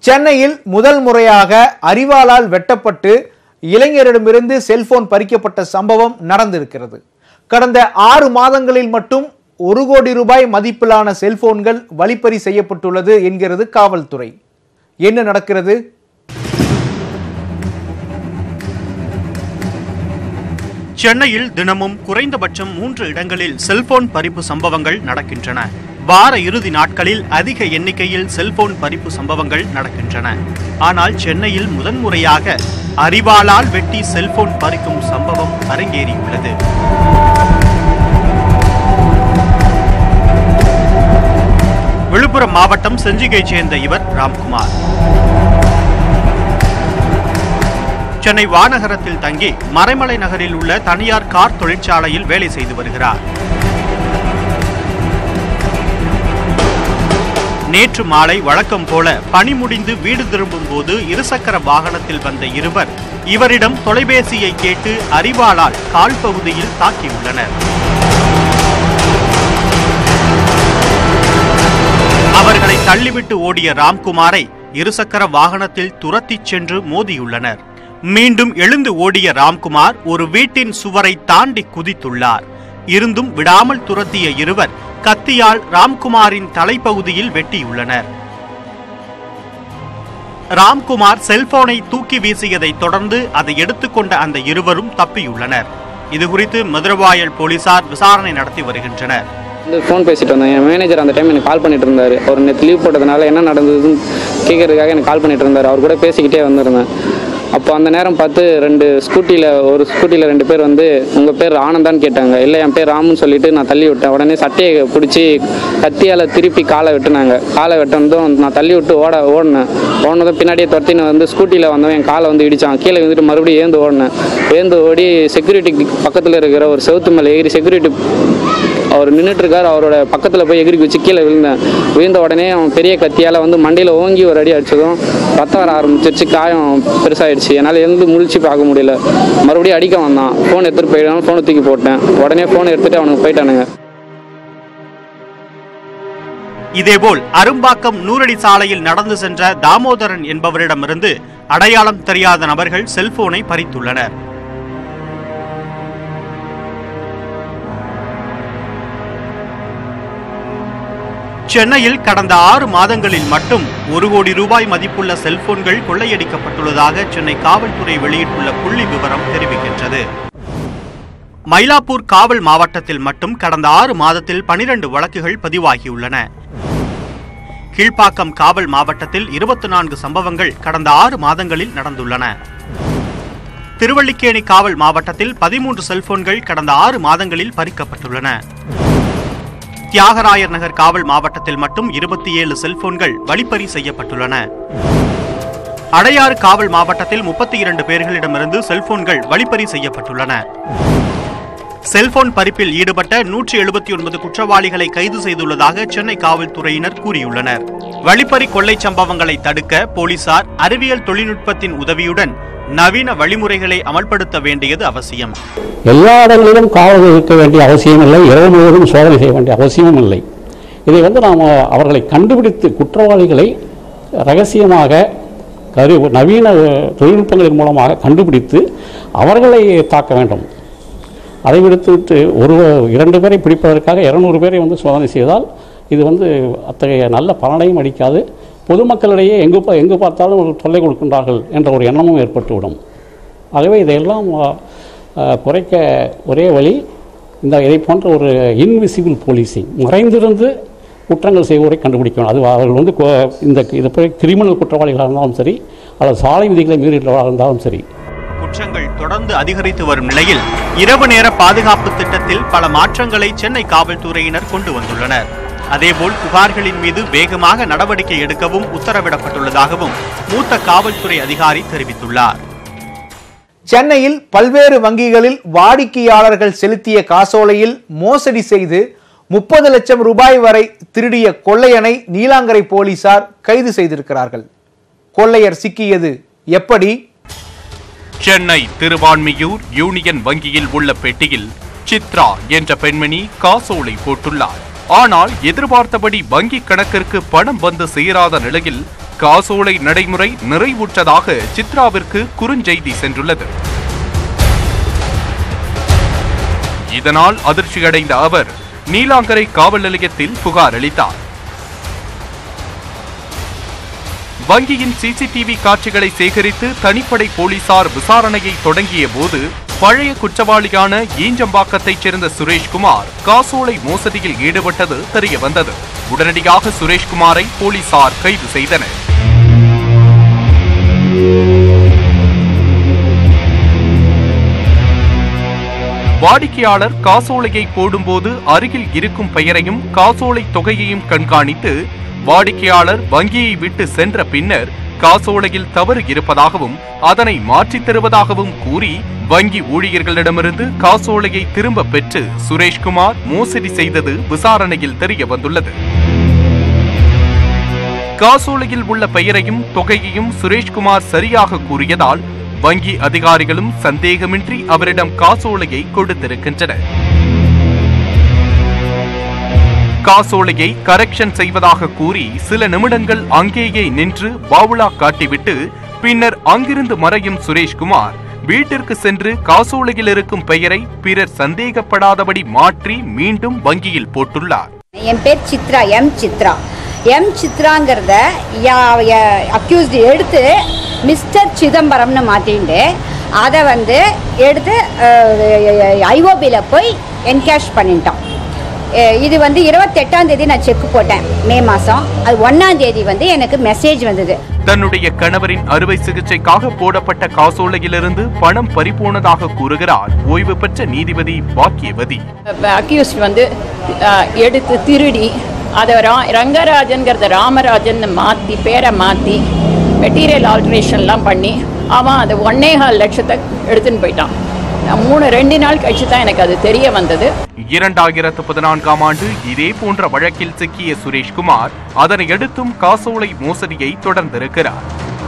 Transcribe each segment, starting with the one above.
சென்னையில் முதல் முறையாக அரிவாளால் வெட்டப்பட்டு இளைஞரிடமிருந்து செல்போன் பறிக்கப்பட்ட சம்பவம் நடந்திருக்கிறது கடந்த ஆறு மாதங்களில் மட்டும் ஒரு கோடி ரூபாய் மதிப்பிலான செல்போன்கள் வழிப்பறி செய்யப்பட்டுள்ளது என்கிறது காவல்துறை என்ன நடக்கிறது சென்னையில் தினமும் குறைந்தபட்சம் மூன்று இடங்களில் செல்போன் பறிப்பு சம்பவங்கள் நடக்கின்றன வார இறுதி நாட்களில் அதிக எண்ணிக்கையில் செல்போன் பறிப்பு சம்பவங்கள் நடக்கின்றன ஆனால் சென்னையில் முதன்முறையாக அரிவாளால் வெட்டி செல்போன் பறிக்கும் சம்பவம் அரங்கேறியுள்ளது விழுப்புரம் மாவட்டம் செஞ்சிகைச் சேர்ந்த இவர் ராம்குமார் சென்னை வானகரத்தில் தங்கி மறைமலை நகரில் உள்ள தனியார் கார் தொழிற்சாலையில் வேலை செய்து வருகிறார் நேற்று மாலை வழக்கம் போல பணி முடிந்து வீடு திரும்பும் போது இருசக்கர வாகனத்தில் வந்த இருவர் இவரிடம் தொலைபேசியை கேட்டு அரிவாளால் கால் பகுதியில் தாக்கியுள்ளனர் அவர்களை தள்ளிவிட்டு ஓடிய ராம்குமாரை இருசக்கர வாகனத்தில் துரத்திச் சென்று மோதியுள்ளனர் மீண்டும் எழுந்து ஓடிய ராம்குமார் ஒரு வீட்டின் சுவரை தாண்டி குதித்துள்ளார் இருந்தும் விடாமல் துரத்திய இருவர் கத்தியால் ராம்குமாரின் தலைப்பகுதியில் வெட்டியுள்ளனர் ராம்குமார் செல்போனை தூக்கி வீசியதைத் தொடர்ந்து அதை எடுத்துக்கொண்ட அந்த இருவரும் தப்பியுள்ளனர் இதுகுறித்து மதுரவாயல் போலீசார் விசாரணை நடத்தி வருகின்றனர் வந்து ஃபோன் பேசிட்டு வந்தேன் என் மேனேஜர் அந்த டைம் எனக்கு கால் பண்ணிட்டு இருந்தார் அவர் நேற்று லீவ் போட்டதுனால என்ன நடந்ததுன்னு கேட்கறதுக்காக எனக்கு கால் பண்ணிட்டு இருந்தார் அவர் கூட பேசிக்கிட்டே வந்திருந்தேன் அப்போ அந்த நேரம் பார்த்து ரெண்டு ஸ்கூட்டியில் ஒரு ஸ்கூட்டியில் ரெண்டு பேர் வந்து உங்கள் பேர் ஆனந்தான்னு கேட்டாங்க இல்லை என் பேர் ராமுன்னு சொல்லிட்டு நான் தள்ளி விட்டேன் உடனே சட்டையை பிடிச்சி கத்தியால் திருப்பி காலை வெட்டினாங்க காலை வெட்டினதும் நான் தள்ளி விட்டு ஓட ஓடினேன் ஓடினதும் பின்னாடியே துரத்தின்னு வந்து ஸ்கூட்டியில் வந்தவன் என் காலை வந்து இடிச்சான் கீழே வந்துட்டு மறுபடியும் ஏந்து ஓடினேன் ஏந்து ஓடி செக்யூரிட்டி பக்கத்தில் இருக்கிற ஒரு செவுத்து மேலே ஏறி செக்யூரிட்டி அவர் நின்றுட்டு இருக்காரு அவரோட பக்கத்தில் போய் எகிரி குச்சி கீழே விழுந்தேன் விழுந்த உடனே அவன் பெரிய கத்தியால் வந்து மண்டையில் ஓங்கி ஒரு அடி அடிச்சதும் ரத்தம் வர ஆரம்பிச்சிருச்சு காயம் பெருசாயிடுச்சு என்னால் எழுந்து முழிச்சு பார்க்க முடியல மறுபடியும் அடிக்க வந்தான் ஃபோன் எடுத்துகிட்டு போயிடாமல் ஃபோனை தூக்கி போட்டேன் உடனே ஃபோனை எடுத்துகிட்டு அவனுக்கு போயிட்டானுங்க இதேபோல் அரும்பாக்கம் நூறடி சாலையில் நடந்து சென்ற தாமோதரன் என்பவரிடமிருந்து அடையாளம் தெரியாத நபர்கள் செல்போனை பறித்துள்ளனர் சென்னையில் கடந்த ஆறு மாதங்களில் மட்டும் ஒரு கோடி ரூபாய் மதிப்புள்ள செல்போன்கள் கொள்ளையடிக்கப்பட்டுள்ளதாக சென்னை காவல்துறை வெளியிட்டுள்ள புள்ளி விவரம் தெரிவிக்கின்றது மயிலாப்பூர் காவல் மாவட்டத்தில் மட்டும் கடந்த ஆறு மாதத்தில் பனிரெண்டு வழக்குகள் பதிவாகியுள்ளன கீழ்ப்பாக்கம் காவல் மாவட்டத்தில் இருபத்தி நான்கு சம்பவங்கள் கடந்த ஆறு மாதங்களில் நடந்துள்ளன திருவல்லிக்கேணி காவல் மாவட்டத்தில் பதிமூன்று செல்போன்கள் கடந்த ஆறு மாதங்களில் பறிக்கப்பட்டுள்ளன தியாகராயர் நகர் காவல் மாவட்டத்தில் மட்டும் இருபத்தி ஏழு செல்போன்கள் வழிப்பறி செய்யப்பட்டுள்ளன அடையாறு காவல் மாவட்டத்தில் முப்பத்தி இரண்டு பேர்களிடமிருந்து செல்போன்கள் வழிப்பறி செய்யப்பட்டுள்ளன செல்போன் பறிப்பில் ஈடுபட்ட நூற்றி எழுபத்தி ஒன்பது குற்றவாளிகளை கைது செய்துள்ளதாக சென்னை காவல்துறையினர் கூறியுள்ளனர் வழிப்பறி கொள்ளை சம்பவங்களை தடுக்க போலீசார் அறிவியல் தொழில்நுட்பத்தின் உதவியுடன் நவீன வழிமுறைகளை அமல்படுத்த வேண்டியது அவசியம் எல்லா இடங்களிலும் காவல் இருக்க வேண்டிய அவசியம் இல்லை இரவு முழுவதும் சோதனை செய்ய வேண்டிய அவசியமும் இல்லை இதை வந்து நாம் அவர்களை கண்டுபிடித்து குற்றவாளிகளை ரகசியமாக கரு நவீன தொழில்நுட்பங்களின் மூலமாக கண்டுபிடித்து அவர்களை தாக்க வேண்டும் அதை விடுத்துவிட்டு ஒரு இரண்டு பேரை பிடிப்பதற்காக இருநூறு பேரை வந்து சோதனை செய்தால் இது வந்து அத்தகைய நல்ல பலனையும் அளிக்காது பொதுமக்களிடையே எங்கு பா- எங்கு பார்த்தாலும் ஒரு தொல்லை கொடுக்கின்றார்கள் என்ற ஒரு எண்ணமும் ஏற்பட்டுவிடும் ஆகவே இதையெல்லாம் அ, குறைக்க ஒரே வழி இந்த இதை போன்ற ஒரு இன்விசிபிள் போலீசிங் மறைந்திருந்து குற்றங்கள் செய்வோரை கண்டுபிடிக்க வேண்டும் அது அவர்கள் வந்து கொ- இந்த இது போய் கிரிமினல் குற்றவாளிகளாக இருந்தாலும் சரி அல்லது சாலை விதிகளை மீறியவர்களாக இருந்தாலும் சரி குற்றங்கள் தொடர்ந்து அதிகரித்து வரும் நிலையில் இரவு நேர பாதுகாப்பு திட்டத்தில் பல மாற்றங்களை சென்னை காவல்துறையினர் கொண்டு வந்துள்ளனர் அதேபோல் புகார்களின் மீது வேகமாக நடவடிக்கை எடுக்கவும் உத்தரவிடப்பட்டுள்ளதாகவும் மூத்த காவல்துறை அதிகாரி தெரிவித்துள்ளார் சென்னையில் பல்வேறு வங்கிகளில் வாடிக்கையாளர்கள் செலுத்திய காசோலையில் மோசடி செய்து முப்பது லட்சம் ரூபாய் வரை திருடிய கொள்ளையனை நீலாங்கரை போலீசார் கைது செய்திருக்கிறார்கள் கொள்ளையர் சிக்கியது எப்படி சென்னை திருவான்மியூர் யூனியன் வங்கியில் உள்ள பெட்டியில் சித்ரா என்ற பெண்மணி காசோலை போட்டுள்ளார் ஆனால் எதிர்பார்த்தபடி வங்கி கணக்கிற்கு பணம் வந்து சேராத நிலையில் காசோலை நடைமுறை நிறைவுற்றதாக சித்ராவிற்கு குறுஞ்செய்தி சென்றுள்ளது இதனால் அதிர்ச்சியடைந்த அவர் நீலாங்கரை காவல் நிலையத்தில் புகார் அளித்தார் வங்கியின் சிசிடிவி காட்சிகளை சேகரித்து தனிப்படை போலீசார் விசாரணையை தொடங்கிய போது பழைய குற்றவாளியான ஈஞ்சம்பாக்கத்தைச் சேர்ந்த சுரேஷ்குமார் காசோலை மோசடியில் ஈடுபட்டது தெரிய வந்தது உடனடியாக சுரேஷ்குமாரை போலீசார் கைது செய்தனர் வாடிக்கையாளர் காசோலையை போடும்போது அருகில் இருக்கும் பெயரையும் காசோலை தொகையையும் கண்காணித்து வாடிக்கையாளர் வங்கியை விட்டு சென்ற பின்னர் காசோலையில் தவறு இருப்பதாகவும் அதனை மாற்றித் தருவதாகவும் கூறி வங்கி ஊழியர்களிடமிருந்து காசோலையை திரும்ப பெற்று சுரேஷ்குமார் மோசடி செய்தது விசாரணையில் தெரிய வந்துள்ளது காசோலையில் உள்ள பெயரையும் தொகையையும் சுரேஷ்குமார் சரியாக கூறியதால் வங்கி அதிகாரிகளும் சந்தேகமின்றி அவரிடம் காசோலையை கொடுத்திருக்கின்றனர் காசோலையை கரெக்ஷன் செய்வதாக கூறி சில நிமிடங்கள் அங்கேயே நின்று பாவுலா காட்டிவிட்டு பின்னர் அங்கிருந்து மறையும் சுரேஷ்குமார் வீட்டிற்கு சென்று காசோலையில் இருக்கும் பெயரை பிறர் சந்தேகப்படாதபடி மாற்றி மீண்டும் வங்கியில் போட்டுள்ளார் என் பேர் சித்ரா எம் சித்ரா எம் சித்ராங்கிறத அக்யூஸ்டு எடுத்து மிஸ்டர் சிதம்பரம்னு மாற்றிட்டு அதை வந்து எடுத்து ஐஓபியில் போய் என்கேஷ் பண்ணிட்டோம் அஹ் இது வந்து இருபத்தெட்டாம் தேதி நான் செக் போட்டேன் மே மாதம் அது ஒன்றாம் தேதி வந்து எனக்கு மெசேஜ் வந்தது தன்னுடைய கணவரின் அறுவை சிகிச்சைக்காக போடப்பட்ட காசோலையிலிருந்து பணம் பறிபோனதாக கூறுகிறார் ஓய்வு பெற்ற நீதிபதி பாக்கியவதி அக்யூஸ்ட் வந்து அஹ், எடுத்து திருடி அதை ரா ரங்கராஜன்கிறத ராமராஜன் மாற்றி பேரை மாற்றி மெட்டீரியல் ஆல்ட்ரேஷன்லாம் பண்ணி அவன் அதை ஒன்னே கால் லட்சத்தை எடுத்துன்னு போயிட்டான் நான் மூணு ரெண்டு நாள் கழிச்சு தான் எனக்கு அது தெரிய வந்தது இரண்டாயிரத்து பதினான்காம் ஆண்டு இதே போன்ற வழக்கில் சிக்கிய சுரேஷ்குமார் அதனை அடுத்தும் காசோலை மோசடியை தொடர்ந்திருக்கிறார்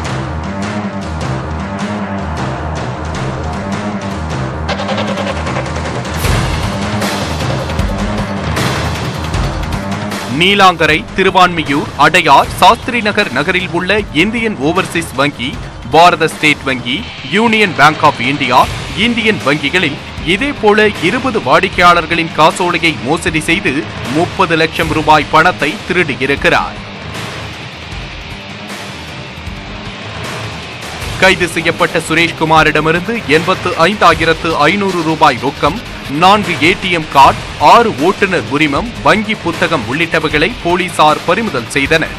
நீலாங்கரை திருவான்மியூர் அடையார் சாஸ்திரி நகர் நகரில் உள்ள இந்தியன் ஓவர்சீஸ் வங்கி பாரத ஸ்டேட் வங்கி union bank of India Indian வங்கிகளில் இதேபோல இருபது வாடிக்கையாளர்களின் காசோலையை மோசடி செய்து முப்பது லட்சம் ரூபாய் பணத்தை திருடியிருக்கிறார் கைது செய்யப்பட்ட சுரேஷ்குமாரிடமிருந்து எண்பத்து ஐந்தாயிரத்து ஐநூறு ரூபாய் ரொக்கம் நான்கு ஏடிஎம் கார்டு ஆறு ஓட்டுநர் உரிமம் வங்கி புத்தகம் உள்ளிட்டவைகளை போலீசார் பறிமுதல் செய்தனர்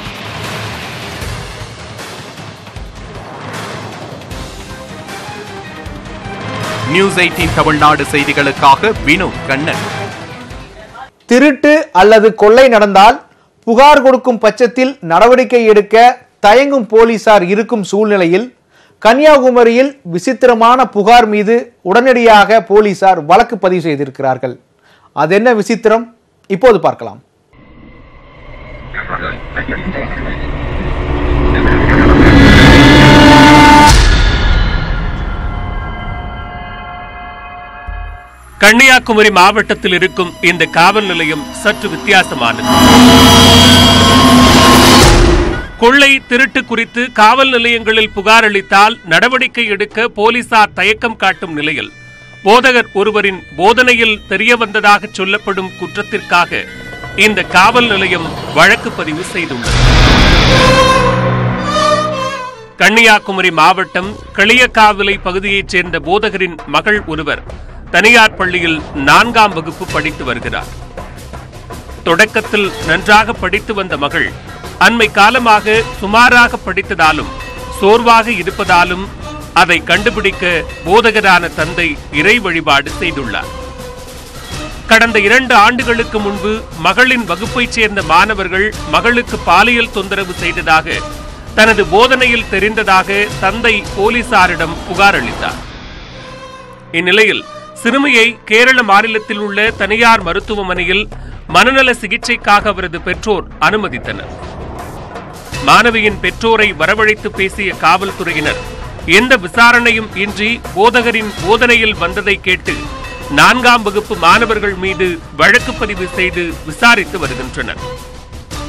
நியூஸ் எயிட்டீன் தமிழ்நாடு செய்திகளுக்காக வினோத் கண்ணன் திருட்டு அல்லது கொள்ளை நடந்தால் புகார் கொடுக்கும் பட்சத்தில் நடவடிக்கை எடுக்க தயங்கும் போலீசார் இருக்கும் சூழ்நிலையில் கன்னியாகுமரியில் விசித்திரமான புகார் மீது உடனடியாக போலீசார் வழக்கு பதிவு செய்திருக்கிறார்கள் அது என்ன விசித்திரம் இப்போது பார்க்கலாம் கன்னியாகுமரி மாவட்டத்தில் இருக்கும் இந்த காவல் நிலையம் சற்று வித்தியாசமானது கொள்ளை திருட்டு குறித்து காவல் நிலையங்களில் புகார் அளித்தால் நடவடிக்கை எடுக்க போலீசார் தயக்கம் காட்டும் நிலையில் போதகர் ஒருவரின் போதனையில் தெரியவந்ததாக சொல்லப்படும் குற்றத்திற்காக இந்த காவல் நிலையம் வழக்கு பதிவு செய்துள்ளது கன்னியாகுமரி மாவட்டம் களியக்காவிலை பகுதியைச் சேர்ந்த போதகரின் மகள் ஒருவர் தனியார் பள்ளியில் நான்காம் வகுப்பு படித்து வருகிறார் தொடக்கத்தில் நன்றாக படித்து வந்த மகள் அண்மை காலமாக சுமாராக படித்ததாலும் சோர்வாக இருப்பதாலும் அதை கண்டுபிடிக்க போதகரான தந்தை இறை வழிபாடு செய்துள்ளார் கடந்த இரண்டு ஆண்டுகளுக்கு முன்பு மகளின் வகுப்பைச் சேர்ந்த மாணவர்கள் மகளுக்கு பாலியல் தொந்தரவு செய்ததாக தனது போதனையில் தெரிந்ததாக தந்தை போலீசாரிடம் புகார் அளித்தார் இந்நிலையில் சிறுமியை கேரள மாநிலத்தில் உள்ள தனியார் மருத்துவமனையில் மனநல சிகிச்சைக்காக அவரது பெற்றோர் அனுமதித்தனர் மாணவியின் பெற்றோரை வரவழைத்து பேசிய காவல்துறையினர் எந்த விசாரணையும் இன்றி போதகரின் போதனையில் வந்ததை கேட்டு நான்காம் வகுப்பு மாணவர்கள் மீது வழக்கு பதிவு செய்து விசாரித்து வருகின்றனர்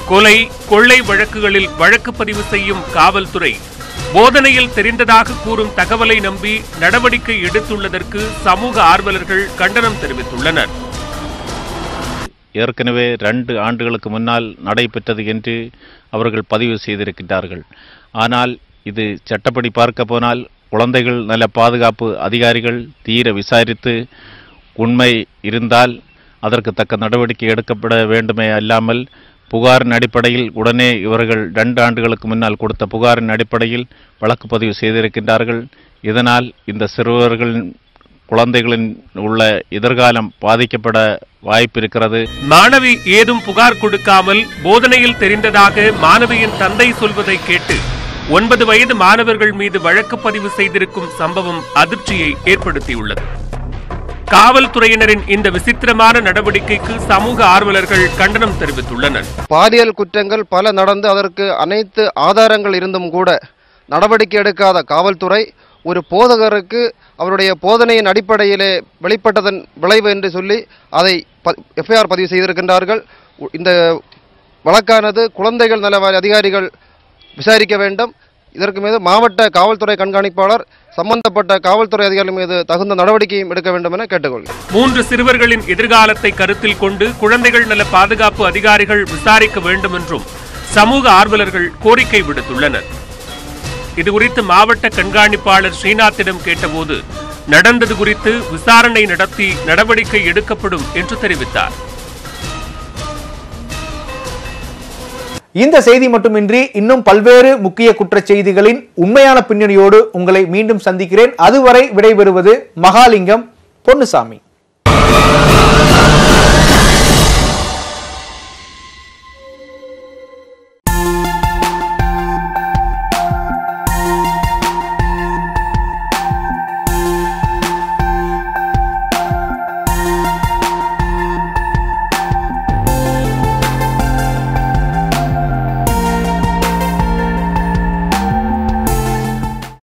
கொலை கொள்ளை வழக்குகளில் வழக்கு பதிவு செய்யும் காவல்துறை போதனையில் தெரிந்ததாக கூறும் தகவலை நம்பி நடவடிக்கை எடுத்துள்ளதற்கு சமூக ஆர்வலர்கள் கண்டனம் தெரிவித்துள்ளனர் ஏற்கனவே ரெண்டு ஆண்டுகளுக்கு முன்னால் நடைபெற்றது என்று அவர்கள் பதிவு செய்திருக்கின்றார்கள் ஆனால் இது சட்டப்படி பார்க்க போனால் குழந்தைகள் நல பாதுகாப்பு அதிகாரிகள் தீர விசாரித்து உண்மை இருந்தால் அதற்கு தக்க நடவடிக்கை எடுக்கப்பட வேண்டுமே அல்லாமல் புகாரின் அடிப்படையில் உடனே இவர்கள் ரெண்டு ஆண்டுகளுக்கு முன்னால் கொடுத்த புகாரின் அடிப்படையில் வழக்கு பதிவு செய்திருக்கின்றார்கள் இதனால் இந்த சிறுவர்களின் குழந்தைகளின் உள்ள எதிர்காலம் பாதிக்கப்பட வாய்ப்பு இருக்கிறது மாணவி ஏதும் புகார் கொடுக்காமல் போதனையில் தெரிந்ததாக மாணவியின் தந்தை சொல்வதை கேட்டு ஒன்பது வயது மாணவர்கள் மீது வழக்கு பதிவு செய்திருக்கும் சம்பவம் அதிர்ச்சியை ஏற்படுத்தியுள்ளது காவல்துறையினரின் இந்த விசித்திரமான நடவடிக்கைக்கு சமூக ஆர்வலர்கள் கண்டனம் தெரிவித்துள்ளனர் பாலியல் குற்றங்கள் பல நடந்து அதற்கு அனைத்து ஆதாரங்கள் இருந்தும் கூட நடவடிக்கை எடுக்காத காவல்துறை ஒரு போதகருக்கு அவருடைய போதனையின் அடிப்படையிலே வெளிப்பட்டதன் விளைவு என்று சொல்லி அதை எஃப்ஐஆர் பதிவு செய்திருக்கின்றார்கள் உ- இந்த வழக்கானது குழந்தைகள் நல வாரிய அதிகாரிகள் விசாரிக்க வேண்டும் இதற்கு மீது மாவட்ட காவல்துறை கண்காணிப்பாளர் சம்பந்தப்பட்ட காவல்துறை அதிகாரிகள் மீது தகுந்த நடவடிக்கையும் எடுக்க வேண்டும் என கேட்டுக்கொள்கிறேன் மூன்று சிறுவர்களின் எதிர்காலத்தை கருத்தில் கொண்டு குழந்தைகள் நல பாதுகாப்பு அதிகாரிகள் விசாரிக்க வேண்டும் என்றும் சமூக ஆர்வலர்கள் கோரிக்கை விடுத்துள்ளனர் இதுகுறித்து மாவட்ட கண்காணிப்பாளர் ஸ்ரீநாத்திடம் கேட்டபோது நடந்தது குறித்து விசாரணை நடத்தி நடவடிக்கை எடுக்கப்படும் என்று தெரிவித்தார் இந்த செய்தி மட்டுமின்றி இன்னும் பல்வேறு முக்கிய குற்றச் செய்திகளின் உண்மையான பின்னணியோடு உங்களை மீண்டும் சந்திக்கிறேன் அதுவரை விடைபெறுவது மகாலிங்கம் பொன்னுசாமி